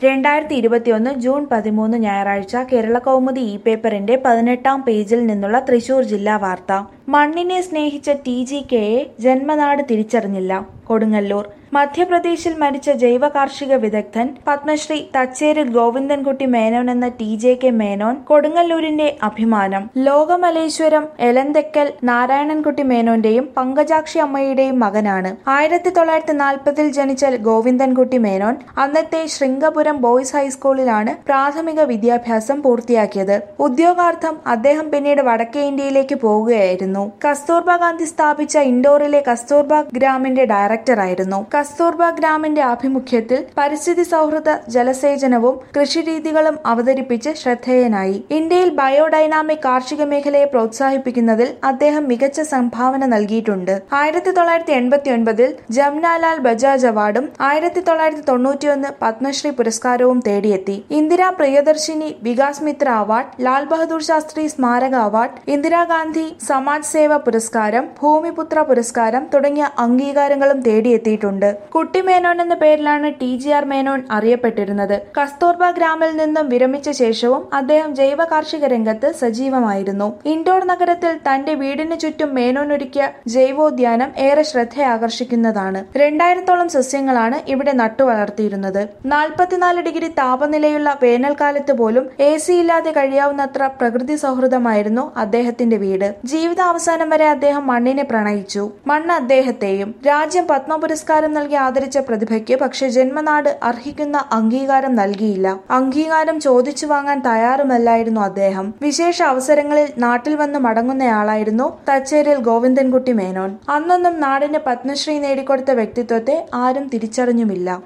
രണ്ടായിരത്തി ഇരുപത്തിയൊന്ന് ജൂൺ പതിമൂന്ന് ഞായറാഴ്ച കേരള കൗമുദി ഇ പേപ്പറിന്റെ പതിനെട്ടാം പേജിൽ നിന്നുള്ള തൃശൂർ ജില്ലാ വാർത്ത മണ്ണിനെ സ്നേഹിച്ച ടി ജി കെയെ ജന്മനാട് തിരിച്ചറിഞ്ഞില്ല കൊടുങ്ങല്ലൂർ മധ്യപ്രദേശിൽ മരിച്ച ജൈവ കാർഷിക വിദഗ്ധൻ പത്മശ്രീ തച്ചേരിൽ ഗോവിന്ദൻകുട്ടി മേനോൻ എന്ന ടി ജെ കെ മേനോൻ കൊടുങ്ങല്ലൂരിന്റെ അഭിമാനം ലോകമലേശ്വരം എലന്തെക്കൽ നാരായണൻകുട്ടി മേനോന്റെയും പങ്കജാക്ഷി അമ്മയുടെയും മകനാണ് ആയിരത്തി തൊള്ളായിരത്തി നാൽപ്പതിൽ ജനിച്ച ഗോവിന്ദൻകുട്ടി മേനോൻ അന്നത്തെ ശൃംഗപുരം ബോയ്സ് ഹൈസ്കൂളിലാണ് പ്രാഥമിക വിദ്യാഭ്യാസം പൂർത്തിയാക്കിയത് ഉദ്യോഗാർത്ഥം അദ്ദേഹം പിന്നീട് വടക്കേ ഇന്ത്യയിലേക്ക് പോവുകയായിരുന്നു കസ്തൂർബ ഗാന്ധി സ്ഥാപിച്ച ഇൻഡോറിലെ കസ്തൂർബ ഗ്രാമിന്റെ ഡയറക്ടറായിരുന്നു കസ്തൂർബ ഗ്രാമിന്റെ ആഭിമുഖ്യത്തിൽ പരിസ്ഥിതി സൗഹൃദ ജലസേചനവും കൃഷിരീതികളും അവതരിപ്പിച്ച് ശ്രദ്ധേയനായി ഇന്ത്യയിൽ ബയോഡൈനാമിക് കാർഷിക മേഖലയെ പ്രോത്സാഹിപ്പിക്കുന്നതിൽ അദ്ദേഹം മികച്ച സംഭാവന നൽകിയിട്ടുണ്ട് ആയിരത്തി തൊള്ളായിരത്തി എൺപത്തി ഒൻപതിൽ ജംനാലാൽ ബജാജ് അവാർഡും ആയിരത്തി തൊള്ളായിരത്തി തൊണ്ണൂറ്റിയൊന്ന് പത്മശ്രീ പുരസ്കാരവും തേടിയെത്തി ഇന്ദിരാ പ്രിയദർശിനി വികാസ് മിത്ര അവാർഡ് ലാൽ ബഹദൂർ ശാസ്ത്രി സ്മാരക അവാർഡ് ഇന്ദിരാഗാന്ധി സമാജ് സേവ പുരസ്കാരം ഭൂമിപുത്ര പുരസ്കാരം തുടങ്ങിയ അംഗീകാരങ്ങളും തേടിയെത്തിയിട്ടുണ്ട് കുട്ടി മേനോൻ എന്ന പേരിലാണ് ടി ജി ആർ മേനോൻ അറിയപ്പെട്ടിരുന്നത് കസ്തൂർബ ഗ്രാമിൽ നിന്നും വിരമിച്ച ശേഷവും അദ്ദേഹം ജൈവ കാർഷിക രംഗത്ത് സജീവമായിരുന്നു ഇൻഡോർ നഗരത്തിൽ തന്റെ വീടിന് ചുറ്റും മേനോൻ ഒരുക്കിയ ജൈവോദ്യാനം ഏറെ ശ്രദ്ധയാകർഷിക്കുന്നതാണ് രണ്ടായിരത്തോളം സസ്യങ്ങളാണ് ഇവിടെ നട്ടുവളർത്തിയിരുന്നത് നാൽപ്പത്തിനാല് ഡിഗ്രി താപനിലയുള്ള വേനൽക്കാലത്ത് പോലും എ സി ഇല്ലാതെ കഴിയാവുന്നത്ര പ്രകൃതി സൗഹൃദമായിരുന്നു അദ്ദേഹത്തിന്റെ വീട് ജീവിതാവസാനം വരെ അദ്ദേഹം മണ്ണിനെ പ്രണയിച്ചു മണ്ണ് അദ്ദേഹത്തെയും രാജ്യം പത്മ പുരസ്കാരം നൽകി ആദരിച്ച പ്രതിഭയ്ക്ക് പക്ഷെ ജന്മനാട് അർഹിക്കുന്ന അംഗീകാരം നൽകിയില്ല അംഗീകാരം ചോദിച്ചു വാങ്ങാൻ തയ്യാറുമല്ലായിരുന്നു അദ്ദേഹം വിശേഷ അവസരങ്ങളിൽ നാട്ടിൽ വന്ന് മടങ്ങുന്നയാളായിരുന്നു തച്ചേരിൽ ഗോവിന്ദൻകുട്ടി മേനോൻ അന്നൊന്നും നാടിന് പത്മശ്രീ നേടിക്കൊടുത്ത വ്യക്തിത്വത്തെ ആരും തിരിച്ചറിഞ്ഞുമില്ല